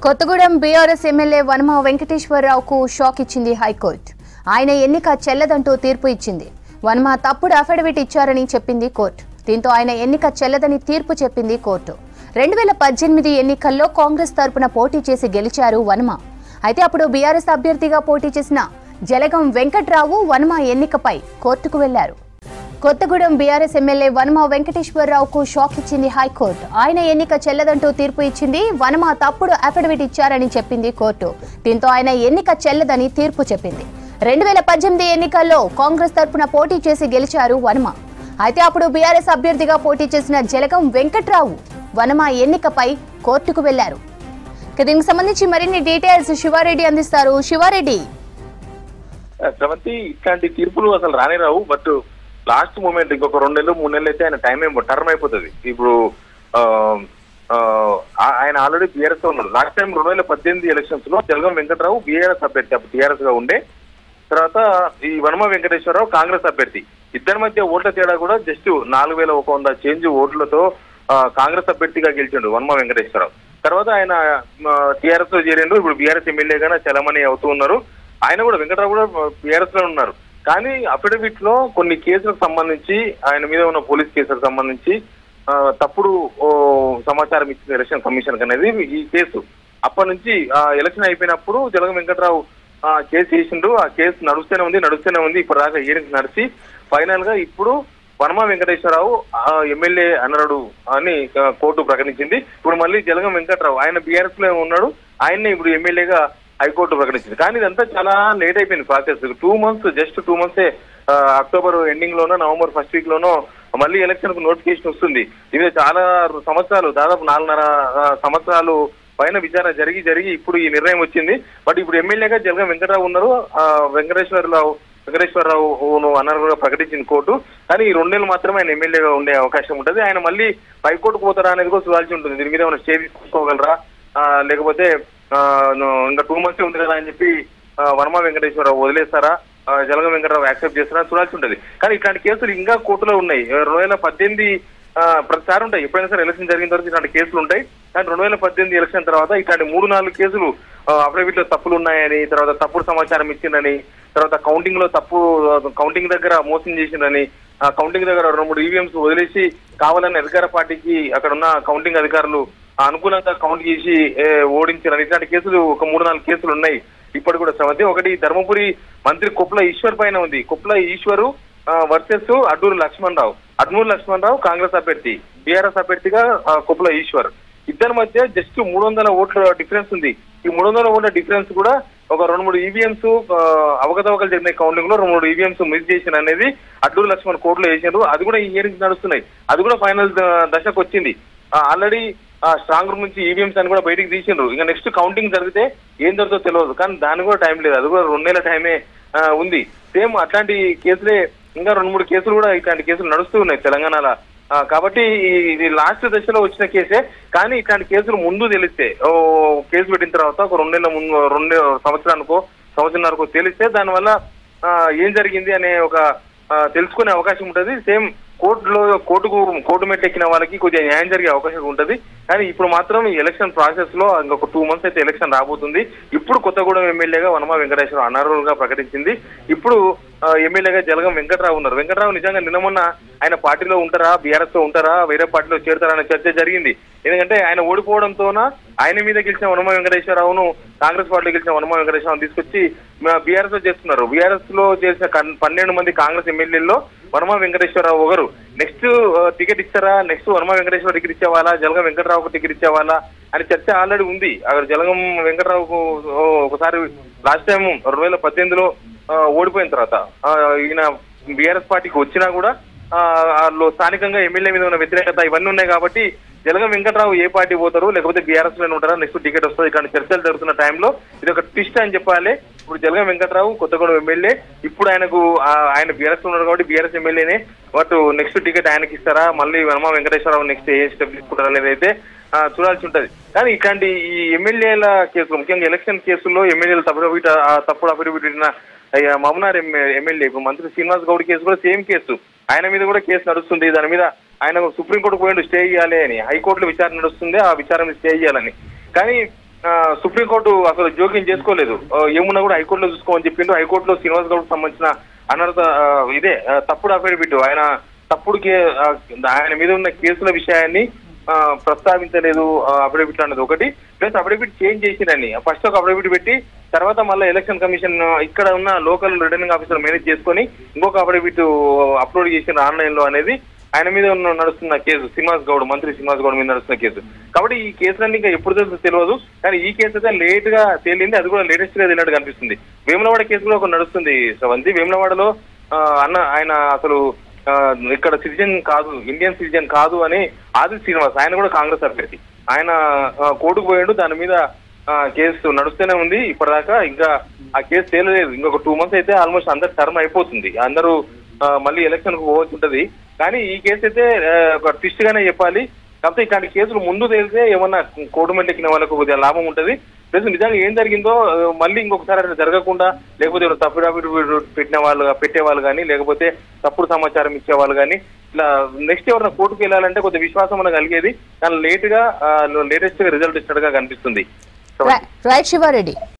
Kothagudem BRS MLA Vanama వెంకటేశ్వరరావుకు shock ఇచ్చింది high court ఆయన ఎన్నిక చెల్లదంటూ తీర్పు ఇచ్చింది వనమ తప్పుడు అఫిడవిట్ ఇచ్చారని చెప్పింది కోర్టు దీంతో ఆయన ఎన్నిక చెల్లదని తీర్పు చెప్పింది కోర్టు రెండు వేల పద్దెనిమిది ఎన్నికల్లో కాంగ్రెస్ తరపున పోటీ చేసి గెలిచారు వనమ అయితే అప్పుడు బీఆర్ఎస్ అభ్యర్థిగా పోటీ చేసిన జలగం వెంకట్రావు వనమ ఎన్నికపై కోర్టుకు వెళ్లారు కొత్తగూడెం బీఆర్ఎస్ ఎమ్మెల్యే వనమ వెంకటేశ్వరరావుకు షాక్ ఇచ్చింది హైకోర్టు ఆయన ఎన్నిక చెల్లదంటూ తీర్పు ఇచ్చింది వనమ తప్పుడు అఫిడవిట్ ఇచ్చారని చెప్పింది కోర్టు దీంతో ఆయన ఎన్నిక చెల్లదని తీర్పు చెప్పింది రెండు వేల పద్దెనిమిది ఎన్నికల్లో కాంగ్రెస్ తరపున పోటీ చేసి గెలిచారు వనమ అయితే అప్పుడు బీఆర్ఎస్ అభ్యర్థిగా పోటీ చేసిన జలగం వెంకట్రావు వనమ ఎన్నికపై కోర్టుకు వెళ్లారు ఇక దీనికి సంబంధించి మరిన్ని డీటెయిల్స్ శివారెడ్డి అందిస్తారు శివారెడ్డి శ్రవంతి ఇట్లాంటి తీర్పులు అసలు రానే రావు బట్ లాస్ట్ మూమెంట్ ఇంకొక రెండు నెలలు మూడు నెలలు అయితే ఆయన టైం ఏం టర్మ్ అయిపోతుంది ఇప్పుడు ఆ, ఆ, ఆ- ఆయన ఆల్రెడీ బీఆర్ఎస్ ఉన్నాడు లాస్ట్ టైం రెండు వేల పద్దెనిమిది ఎలక్షన్స్ లో జలగం వెంకటరావు బీఆర్ఎస్ అభ్యర్థి అప్పుడు టీఆర్ఎస్ గా ఉండే తర్వాత ఈ వనమ వెంకటేశ్వరరావు కాంగ్రెస్ అభ్యర్థి ఇద్దరి మధ్య ఓట్ల తేడా కూడా జస్ట్ నాలుగు వేల ఒక వంద చేంజ్ ఓట్లతో ఆ, కాంగ్రెస్ అభ్యర్థిగా గెలిచిండు వనమ వెంకటేశ్వరరావు తర్వాత ఆయన టీఆర్ఎస్ లో చేరిండు ఇప్పుడు బీఆర్ఎస్ ఎమ్మెల్యేగా చలమణి అవుతూ ఉన్నారు ఆయన కూడా వెంకటరావు కూడా బీఆర్ఎస్ లో ఉన్నారు కానీ అఫిడవిట్ లో కొన్ని కేసులకు సంబంధించి ఆయన మీద ఉన్న పోలీస్ కేసులకు సంబంధించి ఆ, తప్పుడు ఓ, సమాచారం ఇచ్చిన ఎలక్షన్ కమిషన్ అనేది ఈ కేసు అప్పటి నుంచి ఆ, ఎలక్షన్ అయిపోయినప్పుడు జలగం వెంకట్రావు ఆ, కేసు చేసిండు ఆ కేసు నడుస్తూనే ఉంది నడుస్తూనే ఉంది ఇప్పుడు దాకా హియరింగ్ నడిచి ఫైనల్ గా ఇప్పుడు వనమ వెంకటేశ్వరరావు ఆ, ఎమ్మెల్యే అనరుడు అని ఆ, కోర్టు ప్రకటించింది ఇప్పుడు మళ్ళీ జలగం వెంకట్రావు ఆయన బీఆర్ఎస్ లో ఉన్నాడు ఆయన్ని ఇప్పుడు ఎమ్మెల్యేగా హైకోర్టు ప్రకటించింది కానీ ఇదంతా చాలా లేట్ అయిపోయింది process two months just two మంత్సే అక్టోబర్ ఎండింగ్ లోనో నవంబర్ ఫస్ట్ వీక్ లోనో మళ్ళీ ఎలక్షన్ కు నోటిఫికేషన్ వస్తుంది ఇది చాలా సంవత్సరాలు దాదాపు నాలుగున్నర ఆ, సంవత్సరాలు పైన విచారణ జరిగి జరిగి ఇప్పుడు ఈ నిర్ణయం వచ్చింది బట్ ఇప్పుడు ఎమ్మెల్యేగా జలగం వెంకటరావు ఉన్నారు ఆ, వెంకటేశ్వరరావు వెంకటేశ్వరరావును అనర్హులుగా ప్రకటించిన కోర్టు కానీ ఈ రెండు నెలలు మాత్రమే ఆయన ఎమ్మెల్యేగా ఉండే అవకాశం ఉంటుంది ఆయన మళ్ళీ హైకోర్టుకు పోతారా అనేది కూడా చూడాల్సి ఉంటుంది దీని మీద ఏమైనా స్టే తీసుకోగలరా ఆ, లేకపోతే ఆ, ను- ఇంకా టూ మంత్స్ ఉంది కదా అని చెప్పి ఆ, వర్మ వెంకటేశ్వరరావు వదిలేస్తారా ఆ, జలగం వెంకటరావు యాక్సెప్ట్ చేస్తారా చూడాల్సి ఉంటుంది కానీ ఇట్లాంటి కేసులు ఇంకా కోర్టులో ఉన్నాయి రెండు వేల పద్దెనిమిది ఆ, ప్రతిసారి ఉంటాయి ఎప్పుడైనా సరే ఎలక్షన్ జరిగిన తర్వాత ఇట్లాంటి కేసులు ఉంటాయి కానీ రెండు వేల పద్దెనిమిది ఎలక్షన్ తర్వాత ఇట్లాంటి మూడు నాలుగు కేసులు అఫిడవిట్ లో తప్పులు ఉన్నాయని తర్వాత తప్పుడు సమాచారం ఇచ్చిందని తర్వాత కౌంటింగ్ లో తప్పు కౌంటింగ్ దగ్గర మోసం చేసిందని ఆ కౌంటింగ్ దగ్గర రెండు మూడు ఈవీఎంస్ వదిలేసి కావాలని అధికార పార్టీకి అక్కడ ఉన్న కౌంటింగ్ అధికారులు అనుకూలంగా కౌంట్ చేసి ఏ, ఓడించారని ఇట్లాంటి కేసులు ఒక మూడు నాలుగు కేసులు ఉన్నాయి ఇప్పటి కూడా శ్రవంతి ఒకటి ధర్మపురి మంత్రి కుప్ల ఈశ్వర్ పైన ఉంది కుప్ల ఈశ్వరు వర్సెస్ అడ్డూరు లక్ష్మణ్ రావు అడ్మూరు లక్ష్మణ్ రావు కాంగ్రెస్ అభ్యర్థి బీఆర్ఎస్ అభ్యర్థిగా ఆ, కుప్ల ఈశ్వర్ ఇద్దరి మధ్య జస్ట్ మూడు వందల ఓట్ల డిఫరెన్స్ ఉంది ఈ మూడు వందల ఓట్ల డిఫరెన్స్ కూడా ఒక రెండు మూడు ఈవీఎంస్ అవకతవకలు జరిగిన కౌంటింగ్ లో రెండు మూడు ఈవీఎంస్ మిస్ చేసిన అనేది అడ్డూరు లక్ష్మణ్ కోర్టులో వేసారు అది కూడా ఈ హియరింగ్స్ నడుస్తున్నాయి అది కూడా ఫైనల్ దశకు వచ్చింది ఆల్రెడీ స్ట్రాంగ్ రూమ్ నుంచి ఈవీఎంస్ అని కూడా బయటికి తీసిండ్రు ఇంకా నెక్స్ట్ కౌంటింగ్ జరిగితే ఏం జరుగుతుందో తెలియదు కానీ దాని కూడా టైం లేదు అది కూడా రెండు నెలల టైమే ఆ, ఉంది సేమ్ అట్లాంటి కేసులే ఇంకా రెండు మూడు కేసులు కూడా ఇట్లాంటి కేసులు నడుస్తూ ఉన్నాయి తెలంగాణలో ఆ, కాబట్టి ఈ- ఇది లాస్ట్ దశలో వచ్చిన కేసే కానీ ఇట్లాంటి కేసులు ముందు తెలిస్తే ఓ కేసు పెట్టిన తర్వాత ఒక రెండు నెలల ముందు రెండు సంవత్సరానికో సంవత్సరానికో తెలిస్తే దానివల్ల ఆ, ఏం జరిగింది అనే ఒక ఆ, తెలుసుకునే అవకాశం ఉంటుంది సేమ్ కోర్టులో కోర్టుకు కోర్టు మెట్లు ఎక్కిన వాళ్ళకి కొద్దిగా న్యాయం జరిగే అవకాశం ఉంటుంది కానీ ఇప్పుడు మాత్రం ఈ ఎలక్షన్ ప్రాసెస్ లో ఇంకొక టూ మంత్స్ అయితే ఎలక్షన్ రాబోతుంది ఇప్పుడు కొత్తగూడెం ఎమ్మెల్యేగా వనమ వెంకటేశ్వర అనర్హులుగా ప్రకటించింది ఇప్పుడు ఆ, ఎమ్మెల్యేగా జలగం వెంకట్రావు ఉన్నారు వెంకట్రావు నిజంగా నిన్న మొన్న ఆయన పార్టీలో ఉంటారా బీఆర్ఎస్ లో ఉంటారా వేరే పార్టీలో చేరుతారా అనే చర్చ జరిగింది ఎందుకంటే ఆయన ఓడిపోవడంతోన ఆయన మీద గెలిచిన వనమ వెంకటేశ్వరరావును కాంగ్రెస్ పార్టీలో గెలిచిన వనమ వెంకటేశ్వరరావు తీసుకొచ్చి బీఆర్ఎస్ లో చేస్తున్నారు బీఆర్ఎస్ లో చేసిన కన్- పన్నెండు మంది కాంగ్రెస్ ఎమ్మెల్యేల్లో వనమ వెంకటేశ్వరరావు ఒకరు నెక్స్ట్ టికెట్ ఇస్తారా నెక్స్ట్ వనమ వెంకటేశ్వర టికెట్ ఇచ్చేవాళ్ళ జలగం వెంకటరావుకు టికెట్ ఇచ్చేవాళ్ళ అని చర్చ ఆల్రెడీ ఉంది అక్కడ జలగం వెంకటరావుకు ఓ, ఒకసారి లాస్ట్ టైం రెండు వేల పద్దెనిమిదిలో ఆ, ఓడిపోయిన తర్వాత ఆ, ఈయన బీఆర్ఎస్ పార్టీకి వచ్చినా కూడా ఆ, వాళ్ళు స్థానికంగా ఎమ్మెల్యే మీద ఉన్న వ్యతిరేకత ఇవన్నీ ఉన్నాయి కాబట్టి జలగం వెంకట్రావు ఏ పార్టీ పోతారు లేకపోతే బీఆర్ఎస్ లోనే ఉంటారా నెక్స్ట్ టికెట్ వస్తుంది ఇట్లాంటి చర్చలు జరుగుతున్న టైంలో ఇది ఒక ట్విస్ట్ అని చెప్పాలి ఇప్పుడు జలగం వెంకట్రావు కొత్తగూడెం ఎమ్మెల్యే ఇప్పుడు ఆయనకు ఆ, ఆయన బీఆర్ఎస్ లో ఉన్నారు కాబట్టి బీఆర్ఎస్ ఎమ్మెల్యేనే బట్ నెక్స్ట్ టికెట్ ఆయనకి ఇస్తారా మళ్ళీ వనమా వెంకటేశ్వరరావు నెక్స్ట్ ఏ స్టెప్ తీసుకుంటారా అనేది అయితే ఆ, చూడాల్సి ఉంటది కానీ ఇట్లాంటి ఈ ఎమ్మెల్యేల కేసులు ముఖ్యంగా ఎలక్షన్ కేసుల్లో ఎమ్మెల్యేలు తప్పుడు అఫిడవిట్- ఆ, తప్పుడు అఫిడవిట్ ఇచ్చిన అయ్యా, మమనార్ ఎమ్మె- ఎమ్మెల్యే ఇప్పుడు మంత్రి శ్రీనివాస్ గౌడ్ కేసు కూడా సేమ్ కేసు ఆయన మీద కూడా కేసు నడుస్తుంది దాని మీద ఆయన సుప్రీంకోర్టు పోయిండు స్టే చేయాలి అని హైకోర్టులో విచారణ నడుస్తుంది ఆ విచారణ స్టే చేయాలని కానీ ఆ, సుప్రీంకోర్టు అసలు జోక్యం చేసుకోలేదు ఆ, ఏమున్నా కూడా హైకోర్టులో చూసుకోమని చెప్పిండు హైకోర్టులో శ్రీనివాస్ గౌడ్ సంబంధించిన అనర్హత ఆ, ఇదే ఆ, తప్పుడు అఫిడవిట్ ఆయన తప్పుడు కే ఆ, ఆయన మీద ఉన్న కేసుల విషయాన్ని ఆ, ప్రస్తావించలేదు అఫిడవిట్ అన్నది ఒకటి ప్లస్ అఫిడవిట్ చేంజ్ చేసిందని ఫస్ట్ ఒక అఫిడవిట్ పెట్టి తర్వాత మళ్ళీ ఎలక్షన్ కమిషన్ ఇక్కడ ఉన్న లోకల్ రిటర్నింగ్ ఆఫీసర్ మేనేజ్ చేసుకొని ఇంకొక అఫిడవిట్ అప్లోడ్ చేసిన ఆన్లైన్ లో అనేది ఆయన మీద ఉన్న నడుస్తున్న కేసు శ్రీనివాస్ గౌడ్ మంత్రి శ్రీనివాస్ గౌడ్ మీద నడుస్తున్న కేసు కాబట్టి ఈ కేసులన్నీ ఇంకా ఎప్పుడు తెలుసు తెలియదు కానీ ఈ కేసు అయితే లేట్ గా తేలింది అది కూడా లేటెస్ట్ గా తెలియనట్టు కనిపిస్తుంది వేములవాడ కేసు కూడా ఒక నడుస్తుంది శ్రవంతి వేములవాడలో ఆ, అన్న ఆయన అసలు ఆ, ఇక్కడ సిటిజన్ కాదు ఇండియన్ సిటిజన్ కాదు అని ఆది శ్రీనివాస్ ఆయన కూడా కాంగ్రెస్ అభ్యర్థి ఆయన ఆ, కోర్టుకు పోయాడు దాని మీద ఆ, కేసు నడుస్తూనే ఉంది ఇప్పటిదాకా ఇంకా ఆ కేసు తేలలేదు ఇంకొక టూ మంత్స్ అయితే ఆల్మోస్ట్ అందరు టర్మ్ అయిపోతుంది అందరూ ఆ, మళ్ళీ ఎలక్షన్ కు పోవాల్సి ఉంటది కానీ ఈ కేసు అయితే ఆ, ఒక ట్విస్ట్ గానే చెప్పాలి కాకపోతే ఇట్లాంటి కేసులు ముందు తెలిస్తే ఏమన్నా కోర్టు మెట్లు ఎక్కిన వాళ్ళకు కొద్దిగా లాభం ఉంటది ప్లస్ నిజంగా ఏం జరిగిందో ఆ, మళ్ళీ ఇంకొకసారి అట్లా జరగకుండా లేకపోతే ఎవరు తప్పుడు అఫిడవిట్ పెట్టిన వాళ్ళు పెట్టే వాళ్ళు కానీ లేకపోతే తప్పుడు సమాచారం ఇచ్చే వాళ్ళు కానీ ఇట్లా నెక్స్ట్ ఎవరైనా కోర్టుకు వెళ్ళాలంటే కొద్దిగా విశ్వాసం మనకు కలిగేది కానీ లేట్ గా లేటెస్ట్ గా రిజల్ట్ ఇచ్చినట్టుగా కనిపిస్తుంది రైట్ శివారెడ్డి